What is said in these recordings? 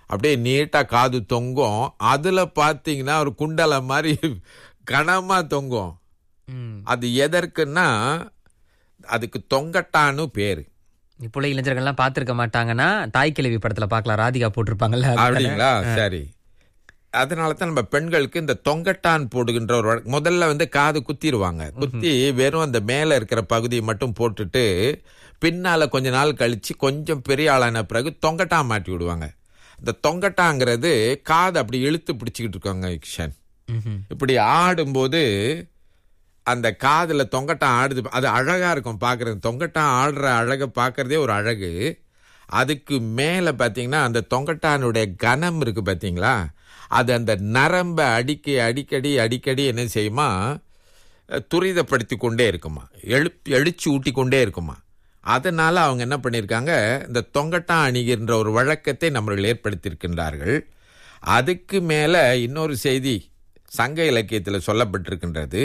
அப்படியே நீட்டா காது தொங்கும் அதுல பாத்தீங்கன்னா ஒரு குண்டல மாதிரி கனமா தொங்கும் ம். அது எதற்குன்னா அதுக்கு தொங்கட்டான்னு பேரு இப்போ உள்ள இளைஞர்கள்லாம் பார்த்திருக்க மாட்டாங்கன்னா தாய் கிழவி படத்துல பார்க்கலாம் ராதிகா போட்டிருப்பாங்கல்ல அது தானே? அப்படிங்களா சரி அதனால தான் நம்ம பெண்களுக்கு இந்த தொங்கட்டான் போடுகின்ற ஒரு வழ- முதல்ல வந்து காது குத்திடுவாங்க குத்தி வெறும் அந்த மேல இருக்கிற பகுதியை மட்டும் போட்டுட்டு பின்னால கொஞ்ச நாள் கழிச்சு கொஞ்சம் பெரிய ஆளான பிறகு தொங்கட்டான் மாட்டி விடுவாங்க இந்த தொங்கட்டாங்கிறது காது அப்படி இழுத்து பிடிச்சிக்கிட்டு இருக்காங்க கிஷன் ம்ஹும். இப்படி ஆடும்போது அந்த காதுல தொங்கட்டான் ஆடுது அது அழகா இருக்கும் பாக்குறது தொங்கட்டான் ஆடுற அழகை பார்க்கறதே ஒரு அழகு அதுக்கு மேல பாத்தீங்கன்னா அந்த தொங்கட்டானுடைய கனம் இருக்கு பாத்தீங்களா அது அந்த நரம்பை அடிக்க அடிக்கடி அடிக்கடி என்ன செய்யுமா அஹ், துரிதப்படுத்தி கொண்டே இருக்குமா எழு எழுச்சி ஊட்டி கொண்டே இருக்குமா அதனால அவங்க என்ன பண்ணியிருக்காங்க இந்த தொங்கட்டான் அணிகின்ற ஒரு வழக்கத்தை நம்மர்கள் ஏற்படுத்தியிருக்கின்றார்கள் அதுக்கு மேல இன்னொரு செய்தி சங்க இலக்கியத்தில் சொல்லப்பட்டிருக்கின்றது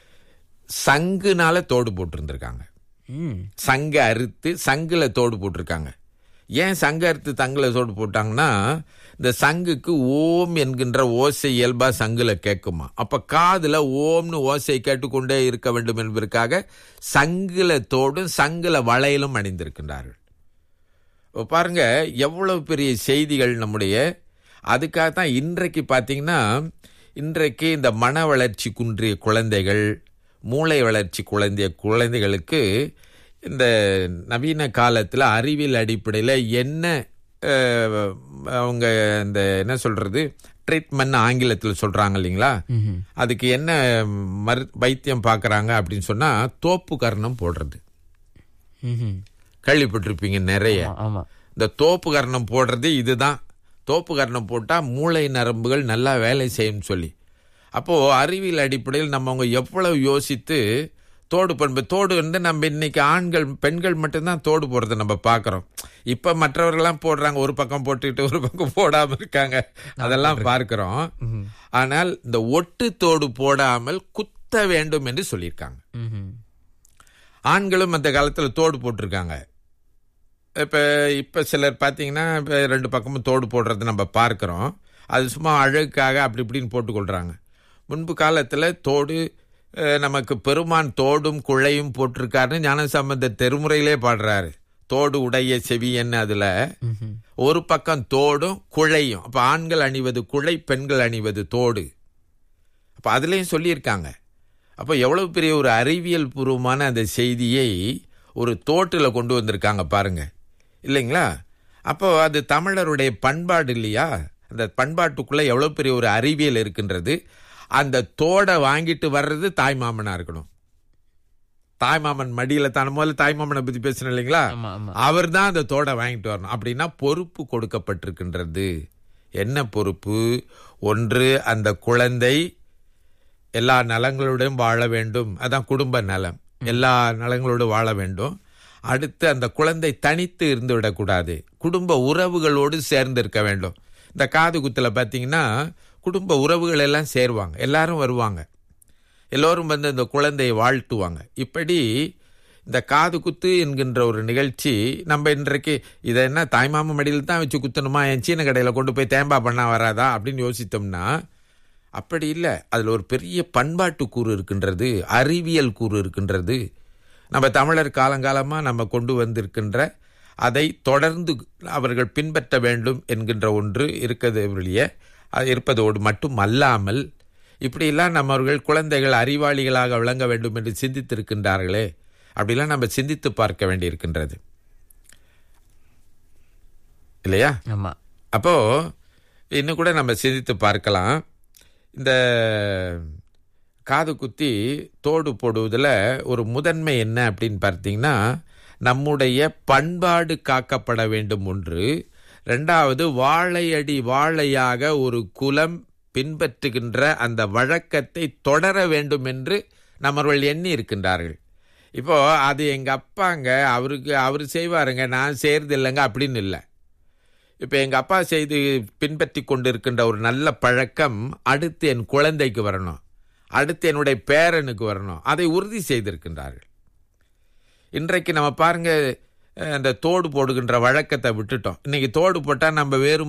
சங்குனால தோடு போட்டிருந்திருக்காங்க ம். சங்க அறுத்து சங்குல தோடு போட்டிருக்காங்க ஏன் சங்க அறுத்து தங்குல தோடு போட்டாங்கன்னா இந்த சங்குக்கு ஓம் என்கின்ற ஓசை இயல்பா சங்குல கேட்குமா அப்ப காதுல ஓம்னு ஓசை கேட்டுக்கொண்டே இருக்க வேண்டும் என்பதற்காக சங்குல தோடும் சங்குல வளையலும் அணிந்திருக்கின்றார்கள் இப்ப பாருங்க எவ்வளவு பெரிய செய்திகள் நம்முடைய அதுக்காக தான் இன்றைக்கு பார்த்தீங்கன்னா இன்றைக்கு இந்த மன வளர்ச்சி குன்றிய குழந்தைகள் மூளை வளர்ச்சி குழந்தைய குழந்தைகளுக்கு இந்த நவீன காலத்தில் அறிவியல் அடிப்படையில் என்ன அஹ், அவங்க இந்த என்ன சொல்றது ட்ரீட்மெண்ட் ஆங்கிலத்தில் சொல்றாங்க இல்லைங்களா ம்ஹும். அதுக்கு என்ன மரு வைத்தியம் பார்க்கறாங்க அப்படின்னு சொன்னா தோப்பு கர்ணம் போடுறது ம்ஹும். கேள்விப்பட்டிருப்பீங்க நிறைய ஆமா, ஆமா இந்த தோப்பு கர்ணம் போடுறது இதுதான் தோப்பு கர்ணம் போட்டா மூளை நரம்புகள் நல்லா வேலை செய்யும் சொல்லி அப்போ அறிவியல் அடிப்படையில் நம்ம அவங்க எவ்வளவு யோசித்து தோடு பண்பு தோடு வந்து நம்ம இன்னைக்கு ஆண்கள் பெண்கள் மட்டும்தான் தோடு போடுறதை நம்ம பார்க்கறோம் இப்ப மற்றவர்கள்லாம் போடுறாங்க ஒரு பக்கம் போட்டுக்கிட்டு ஒரு பக்கம் போடாம இருக்காங்க அதெல்லாம் பார்க்கிறோம் ஆனால் இந்த ஒட்டு தோடு போடாமல் குத்த வேண்டும் என்று சொல்லியிருக்காங்க ம்ஹும். ஆண்களும் அந்த காலத்துல தோடு போட்டிருக்காங்க இப்ப இப்ப சிலர் பாத்தீங்கன்னா இப்ப ரெண்டு பக்கமும் தோடு போடுறத நம்ம பார்க்கிறோம் அது சும்மா அழகுக்காக அப்படி இப்படின்னு போட்டுக்கொள்றாங்க முன்பு காலத்துல தோடு அஹ், நமக்கு பெருமான் தோடும் குழையும் போட்டிருக்காருன்னு ஞானசம்பந்த தெருமுறையிலே பாடுறாரு தோடு உடைய செவியன்னு அதுல ம்ஹும். ஒரு பக்கம் தோடும் குழையும் அப்ப ஆண்கள் அணிவது குழை பெண்கள் அணிவது தோடு அப்ப அதுலயும் சொல்லியிருக்காங்க அப்ப எவ்வளவு பெரிய ஒரு அறிவியல் பூர்வமான அந்த செய்தியை ஒரு தோட்டுல கொண்டு வந்திருக்காங்க பாருங்க இல்லைங்களா அப்போ அது தமிழருடைய பண்பாடு இல்லையா அந்த பண்பாட்டுக்குள்ள எவ்வளவு பெரிய ஒரு அறிவியல் இருக்கின்றது அந்த தோடை வாங்கிட்டு வர்றது தாய் மாமனா இருக்கணும் தாய் மாமன் மடியில தான முதல்ல தாய் மாமனை பத்தி பேசுறேன் இல்லைங்களா ஆமா ஆமா அவர் தான் அந்த தோடை வாங்கிட்டு வரணும் அப்படின்னா பொறுப்பு கொடுக்கப்பட்டிருக்கின்றது என்ன பொறுப்பு ஒன்று அந்த குழந்தை எல்லா நலங்களுடன் வாழ வேண்டும் அதான் குடும்ப நலம் எல்லா நலங்களோடும் வாழ வேண்டும் அடுத்து அந்த குழந்தை தனித்து இருந்து விடக்கூடாது குடும்ப உறவுகளோடு சேர்ந்து இருக்க வேண்டும் இந்த காது குத்துல பாத்தீங்கன்னா குடும்ப உறவுகள் எல்லாம் சேருவாங்க எல்லாரும் வருவாங்க எல்லோரும் வந்து இந்த குழந்தையை வாழ்த்துவாங்க இப்படி இந்த காது குத்து என்கின்ற ஒரு நிகழ்ச்சி நம்ம இன்றைக்கு இதை என்ன தாய்மாம மடியில் தான் வச்சு குத்தணுமா என் சீன கடையில் கொண்டு போய் தேம்பா பண்ணா வராதா அப்படின்னு யோசித்தோம்னா அப்படி இல்லை அதில் ஒரு பெரிய பண்பாட்டு கூறு இருக்கின்றது அறிவியல் கூறு இருக்கின்றது நம்ம தமிழர் காலங்காலமாக நம்ம கொண்டு வந்திருக்கின்ற அதை தொடர்ந்து அவர்கள் பின்பற்ற வேண்டும் என்கின்ற ஒன்று இருக்கிறது வெளியே அது இருப்பதோடு மட்டும் அல்லாமல் இப்படியெல்லாம் நம்மவர்கள் குழந்தைகள் அறிவாளிகளாக விளங்க வேண்டும் என்று சிந்தித்திருக்கின்றார்களே அப்படிலாம் நம்ம சிந்தித்து பார்க்க வேண்டியிருக்கின்றது இல்லையா ஆமா அப்போ இன்னும் கூட நம்ம சிந்தித்து பார்க்கலாம் இந்த காது குத்தி தோடு போடுவதில் ஒரு முதன்மை என்ன அப்படின்னு பார்த்தீங்கன்னா நம்முடைய பண்பாடு காக்கப்பட வேண்டும் ஒன்று ரெண்டாவது வாழையடி வாழையாக ஒரு குலம் பின்பற்றுகின்ற அந்த வழக்கத்தை தொடர வேண்டும் என்று நம்மர்கள் எண்ணி இருக்கின்றார்கள் இப்போ அது எங்க அப்பாங்க அவருக்கு அவர் செய்வாருங்க நான் செய்யறது இல்லைங்க அப்படின்னு இல்லை இப்போ எங்க அப்பா செய்து பின்பற்றி கொண்டிருக்கின்ற ஒரு நல்ல பழக்கம் அடுத்து என் குழந்தைக்கு வரணும் அடுத்து என்னுடைய பேரனுக்கு வரணும் அதை உறுதி செய்திருக்கின்றார்கள் இன்றைக்கு நம்ம பாருங்க அஹ், அந்த தோடு போடுகின்ற வழக்கத்தை விட்டுட்டோம் இன்னைக்கு தோடு போட்டால் நம்ம வேறு